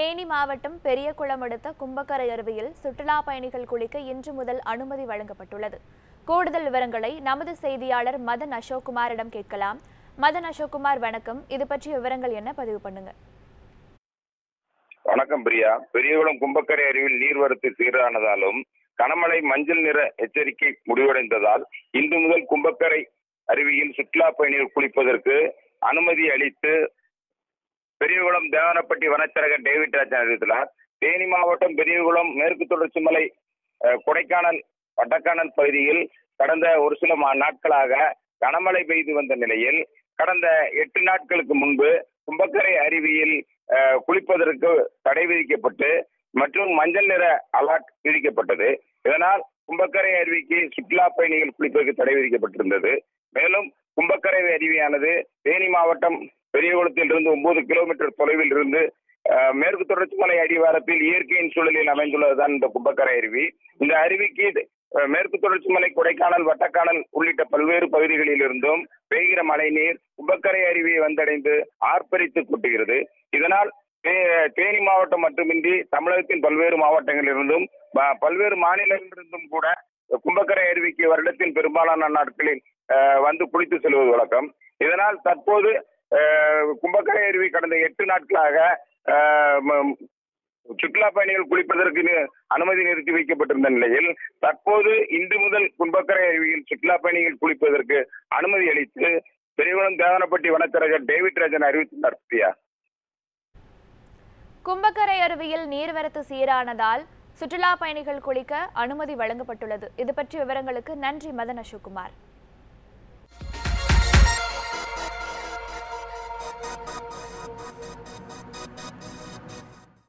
தேனி மாவட்டம் பெரியகுளம் அடுத்த கும்பக்கரை அருவியில் சுற்றுலா பயணிகள் குளிக்க இன்று முதல் அனுமதி வழங்கப்பட்டுள்ளது கூடுதல் விவரங்களை நமது செய்தியாளர் மதன் அசோக்குமாரிடம் கேட்கலாம் மதன் அசோக்குமார் வணக்கம் இது பற்றிய விவரங்கள் என்ன பதிவு பண்ணுங்க வணக்கம் பிரியா பெரியகுளம் கும்பக்கரை அருவியில் நீர்வரத்து சீரானதாலும் கனமழை மஞ்சள் நிற எச்சரிக்கை முடிவடைந்ததால் இன்று முதல் கும்பக்கரை அருவியில் சுற்றுலா பயணிகள் குளிப்பதற்கு அனுமதி அளித்து பெரியகுளம் தேவனப்பட்டி வனச்சரக டேவிட் ராஜ் அறிவித்துள்ளார் தேனி மாவட்டம் பெரியகுளம் மேற்கு தொடர்ச்சி மலை அஹ், கொடைக்கானல் வட்டக்கானல் பகுதியில் கடந்த ஒரு சில மா- நாட்களாக கனமழை பெய்து வந்த நிலையில் கடந்த எட்டு நாட்களுக்கு முன்பு கும்பக்கரை அருவியில் அஹ், குளிப்பதற்கு தடை விதிக்கப்பட்டு மற்றும் மஞ்சள் நிற அலர்ட் விதிக்கப்பட்டது இதனால் கும்பக்கரை அருவிக்கு சுற்றுலா பயணிகள் குளிப்பதற்கு தடை விதிக்கப்பட்டிருந்தது மேலும் கும்பக்கரை அருவியானது தேனி மாவட்டம் பெரியகுளத்திலிருந்து ஒன்பது கிலோமீட்டர் தொலைவில் இருந்து அஹ், மேற்கு தொடர்ச்சி மலை அடிவாரத்தில் இயற்கையின் சூழலில் அமைந்துள்ளதுதான் இந்த கும்பக்கரை அருவி இந்த அருவிக்கு அஹ், மேற்கு தொடர்ச்சி மலை கொடைக்கானல் வட்டக்கானல் உள்ளிட்ட பல்வேறு பகுதிகளில் இருந்தும் பெய்கிற மழை நீர் கும்பக்கரை அருவியை வந்தடைந்து ஆர்ப்பரித்து கொட்டுகிறது இதனால் தே- தேனி மாவட்டம் மட்டுமின்றி தமிழகத்தின் பல்வேறு மாவட்டங்களிலிருந்தும் ப- பல்வேறு மாநிலங்களிலிருந்தும் கூட கும்பக்கரை அருவிக்கு வருடத்தின் பெரும்பாலான நாட்களில் அஹ், வந்து குளித்து செல்வது வழக்கம் இதனால் தற்போது அஹ், கும்பக்கரை அருவி கடந்த எட்டு நாட்களாக அஹ், ம- சுற்றுலா பயணிகள் குளிப்பதற்கு நி- அனுமதி நிறுத்தி வைக்கப்பட்டிருந்த நிலையில் தற்போது இன்று முதல் கும்பக்கரை அருவியில் சுற்றுலா பயணிகள் குளிப்பதற்கு அனுமதி அளித்து பெரியகுளம் தேவனப்பட்டி வனச்சரகர் டேவிட் ராஜன் அறிவித்துள்ளார் பிரியா கும்பக்கரை அருவியில் நீர்வரத்து சீரானதால் சுற்றுலா பயணிகள் குளிக்க அனுமதி வழங்கப்பட்டுள்ளது இது பற்றிய விவரங்களுக்கு நன்றி மதன் அசோக்குமார்